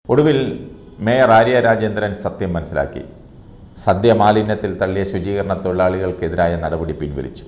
ഒടുവിൽ മേയർ ആര്യ രാജേന്ദ്രൻ സത്യം മനസ്സിലാക്കി സദ്യ മാലിന്യത്തിൽ തള്ളിയ ശുചീകരണ തൊഴിലാളികൾക്കെതിരായ നടപടി പിൻവലിച്ചു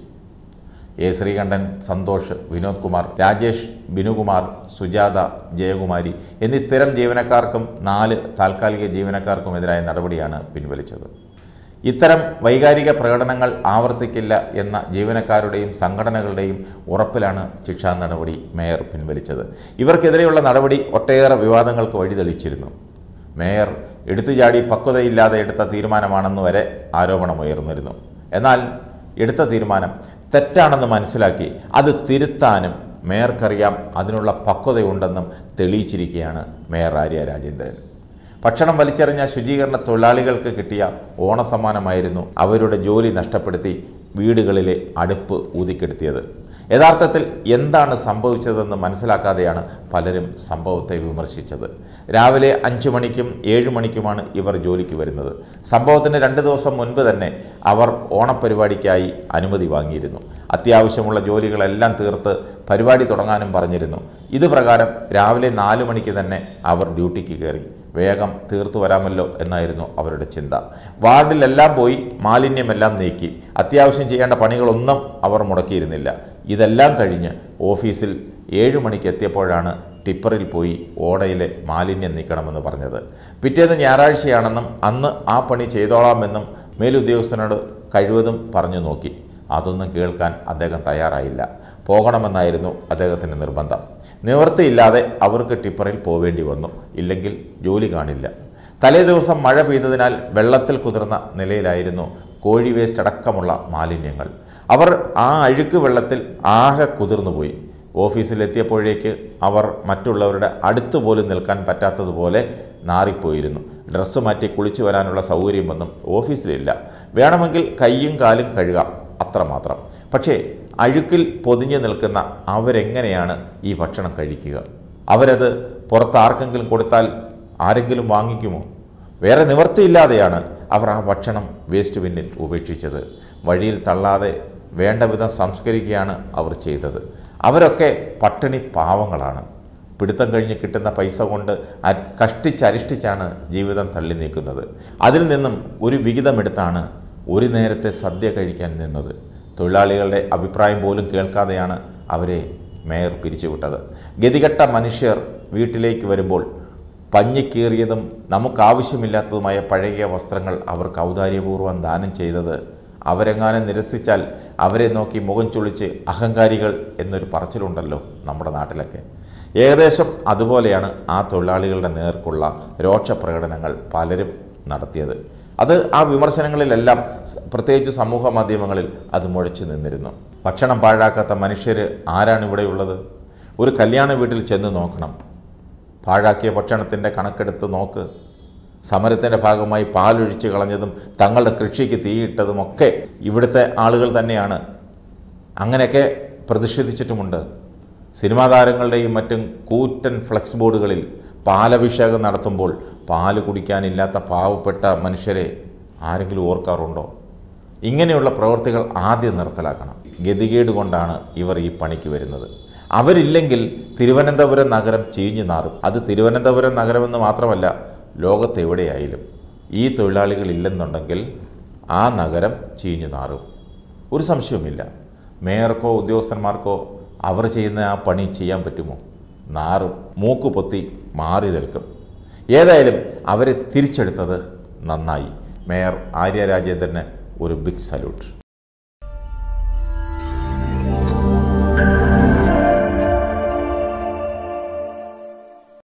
എ ശ്രീകണ്ഠൻ സന്തോഷ് വിനോദ് കുമാർ രാജേഷ് ബിനുകുമാർ സുജാത ജയകുമാരി എന്നീ സ്ഥിരം ജീവനക്കാർക്കും നാല് താൽക്കാലിക ജീവനക്കാർക്കുമെതിരായ നടപടിയാണ് പിൻവലിച്ചത് ഇത്തരം വൈകാരിക പ്രകടനങ്ങൾ ആവർത്തിക്കില്ല എന്ന ജീവനക്കാരുടെയും സംഘടനകളുടെയും ഉറപ്പിലാണ് ശിക്ഷാ നടപടി മേയർ പിൻവലിച്ചത് ഇവർക്കെതിരെയുള്ള നടപടി ഒട്ടേറെ വിവാദങ്ങൾക്ക് വഴിതെളിച്ചിരുന്നു മേയർ എടുത്തുചാടി പക്വതയില്ലാതെ എടുത്ത തീരുമാനമാണെന്ന് വരെ ആരോപണമുയർന്നിരുന്നു എന്നാൽ എടുത്ത തീരുമാനം തെറ്റാണെന്ന് മനസ്സിലാക്കി അത് തിരുത്താനും മേയർക്കറിയാം അതിനുള്ള പക്വതയുണ്ടെന്നും തെളിയിച്ചിരിക്കുകയാണ് മേയർ ആര്യ രാജേന്ദ്രൻ ഭക്ഷണം വലിച്ചെറിഞ്ഞ ശുചീകരണ തൊഴിലാളികൾക്ക് കിട്ടിയ ഓണസമ്മാനമായിരുന്നു അവരുടെ ജോലി നഷ്ടപ്പെടുത്തി വീടുകളിലെ അടുപ്പ് ഊതിക്കെടുത്തിയത് യഥാർത്ഥത്തിൽ എന്താണ് സംഭവിച്ചതെന്ന് മനസ്സിലാക്കാതെയാണ് പലരും സംഭവത്തെ വിമർശിച്ചത് രാവിലെ അഞ്ചു മണിക്കും ഏഴ് മണിക്കുമാണ് ഇവർ ജോലിക്ക് വരുന്നത് സംഭവത്തിന് രണ്ട് ദിവസം മുൻപ് തന്നെ അവർ ഓണപരിപാടിക്കായി അനുമതി വാങ്ങിയിരുന്നു അത്യാവശ്യമുള്ള ജോലികളെല്ലാം തീർത്ത് പരിപാടി തുടങ്ങാനും പറഞ്ഞിരുന്നു ഇത് പ്രകാരം രാവിലെ നാല് മണിക്ക് തന്നെ അവർ ഡ്യൂട്ടിക്ക് കയറി വേഗം തീർത്തു വരാമല്ലോ എന്നായിരുന്നു അവരുടെ ചിന്ത വാർഡിലെല്ലാം പോയി മാലിന്യമെല്ലാം നീക്കി അത്യാവശ്യം ചെയ്യേണ്ട പണികളൊന്നും അവർ മുടക്കിയിരുന്നില്ല ഇതെല്ലാം കഴിഞ്ഞ് ഓഫീസിൽ ഏഴ് മണിക്ക് എത്തിയപ്പോഴാണ് ടിപ്പറിൽ പോയി ഓടയിലെ മാലിന്യം നീക്കണമെന്ന് പറഞ്ഞത് പിറ്റേന്ന് ഞായറാഴ്ചയാണെന്നും അന്ന് ആ പണി ചെയ്തോളാമെന്നും മേലുദ്യോഗസ്ഥനോട് കഴിവതും പറഞ്ഞു നോക്കി അതൊന്നും കേൾക്കാൻ അദ്ദേഹം തയ്യാറായില്ല പോകണമെന്നായിരുന്നു അദ്ദേഹത്തിൻ്റെ നിർബന്ധം നിവൃത്തിയില്ലാതെ അവർക്ക് ടിപ്പറിൽ പോവേണ്ടി വന്നു ഇല്ലെങ്കിൽ ജോലി കാണില്ല തലേ ദിവസം മഴ പെയ്തതിനാൽ വെള്ളത്തിൽ കുതിർന്ന നിലയിലായിരുന്നു കോഴി വേസ്റ്റ് അടക്കമുള്ള മാലിന്യങ്ങൾ അവർ ആ അഴുക്ക് വെള്ളത്തിൽ ആകെ കുതിർന്നുപോയി ഓഫീസിലെത്തിയപ്പോഴേക്ക് അവർ മറ്റുള്ളവരുടെ അടുത്ത് പോലും നിൽക്കാൻ പറ്റാത്തതുപോലെ നാറിപ്പോയിരുന്നു ഡ്രസ്സ് മാറ്റി കുളിച്ചു വരാനുള്ള സൗകര്യമൊന്നും ഓഫീസിലില്ല വേണമെങ്കിൽ കൈയും കാലും കഴുകാം അത്രമാത്രം പക്ഷേ അഴുക്കിൽ പൊതിഞ്ഞു നിൽക്കുന്ന അവരെങ്ങനെയാണ് ഈ ഭക്ഷണം കഴിക്കുക അവരത് പുറത്ത് ആർക്കെങ്കിലും കൊടുത്താൽ ആരെങ്കിലും വാങ്ങിക്കുമോ വേറെ നിവൃത്തിയില്ലാതെയാണ് അവർ ആ ഭക്ഷണം വേസ്റ്റ് ബിന്നിൽ ഉപേക്ഷിച്ചത് വഴിയിൽ തള്ളാതെ വേണ്ട വിധം സംസ്കരിക്കുകയാണ് അവർ ചെയ്തത് അവരൊക്കെ പട്ടിണി പാവങ്ങളാണ് പിടുത്തം കഴിഞ്ഞ് കിട്ടുന്ന പൈസ കൊണ്ട് അ- കഷ്ടിച്ചരിഷ്ടിച്ചാണ് ജീവിതം തള്ളി നീക്കുന്നത് അതിൽ നിന്നും ഒരു വിഹിതമെടുത്താണ് ഒരു നേരത്തെ സദ്യ കഴിക്കാൻ നിന്നത് തൊഴിലാളികളുടെ അഭിപ്രായം പോലും കേൾക്കാതെയാണ് അവരെ മേയർ പിരിച്ചുവിട്ടത് ഗതികെട്ട മനുഷ്യർ വീട്ടിലേക്ക് വരുമ്പോൾ പഞ്ഞിക്കീറിയതും നമുക്കാവശ്യമില്ലാത്തതുമായ പഴകിയ വസ്ത്രങ്ങൾ അവർക്ക് ഔദാര്യപൂർവ്വം ദാനം ചെയ്തത് അവരെങ്ങാനും നിരസിച്ചാൽ അവരെ നോക്കി മുഖം ചുളിച്ച് അഹങ്കാരികൾ എന്നൊരു പറച്ചിലുണ്ടല്ലോ നമ്മുടെ നാട്ടിലൊക്കെ ഏകദേശം അതുപോലെയാണ് ആ തൊഴിലാളികളുടെ നേർക്കുള്ള രോക്ഷപ്രകടനങ്ങൾ പലരും നടത്തിയത് അത് ആ വിമർശനങ്ങളിലെല്ലാം സ- പ്രത്യേകിച്ച് സമൂഹ മാധ്യമങ്ങളിൽ അത് മുഴച്ചു നിന്നിരുന്നു ഭക്ഷണം പാഴാക്കാത്ത മനുഷ്യർ ആരാണ് ഇവിടെയുള്ളത് ഒരു കല്യാണ വീട്ടിൽ ചെന്ന് നോക്കണം പാഴാക്കിയ ഭക്ഷണത്തിൻ്റെ കണക്കെടുത്ത് നോക്ക് സമരത്തിൻ്റെ ഭാഗമായി പാലൊഴിച്ച് കളഞ്ഞതും തങ്ങളുടെ കൃഷിക്ക് തീയിട്ടതുമൊക്കെ ഇവിടുത്തെ ആളുകൾ തന്നെയാണ് അങ്ങനെയൊക്കെ പ്രതിഷേധിച്ചിട്ടുമുണ്ട് സിനിമാ താരങ്ങളുടെയും മറ്റും കൂറ്റൻ ഫ്ലെക്സ് ബോർഡുകളിൽ പാലഭിഷേകം നടത്തുമ്പോൾ പാല് കുടിക്കാനില്ലാത്ത പാവപ്പെട്ട മനുഷ്യരെ ആരെങ്കിലും ഓർക്കാറുണ്ടോ ഇങ്ങനെയുള്ള പ്രവൃത്തികൾ ആദ്യം നിർത്തലാക്കണം ഗതികേട് കൊണ്ടാണ് ഇവർ ഈ പണിക്ക് വരുന്നത് അവരില്ലെങ്കിൽ തിരുവനന്തപുരം നഗരം ചീഞ്ഞു നാറും അത് തിരുവനന്തപുരം നഗരമെന്ന് മാത്രമല്ല ലോകത്തെവിടെയായാലും ഈ തൊഴിലാളികൾ ഇല്ലെന്നുണ്ടെങ്കിൽ ആ നഗരം ചീഞ്ഞു നാറും ഒരു സംശയവുമില്ല മേയർക്കോ ഉദ്യോഗസ്ഥന്മാർക്കോ അവർ ചെയ്യുന്ന ആ പണി ചെയ്യാൻ പറ്റുമോ നാറും മൂക്ക് പൊത്തി മാറി നിൽക്കും ഏതായാലും അവരെ തിരിച്ചെടുത്തത് നന്നായി മേയർ ആര്യ രാജേന്ദ്രന് ഒരു ബിഗ് സല്യൂട്ട്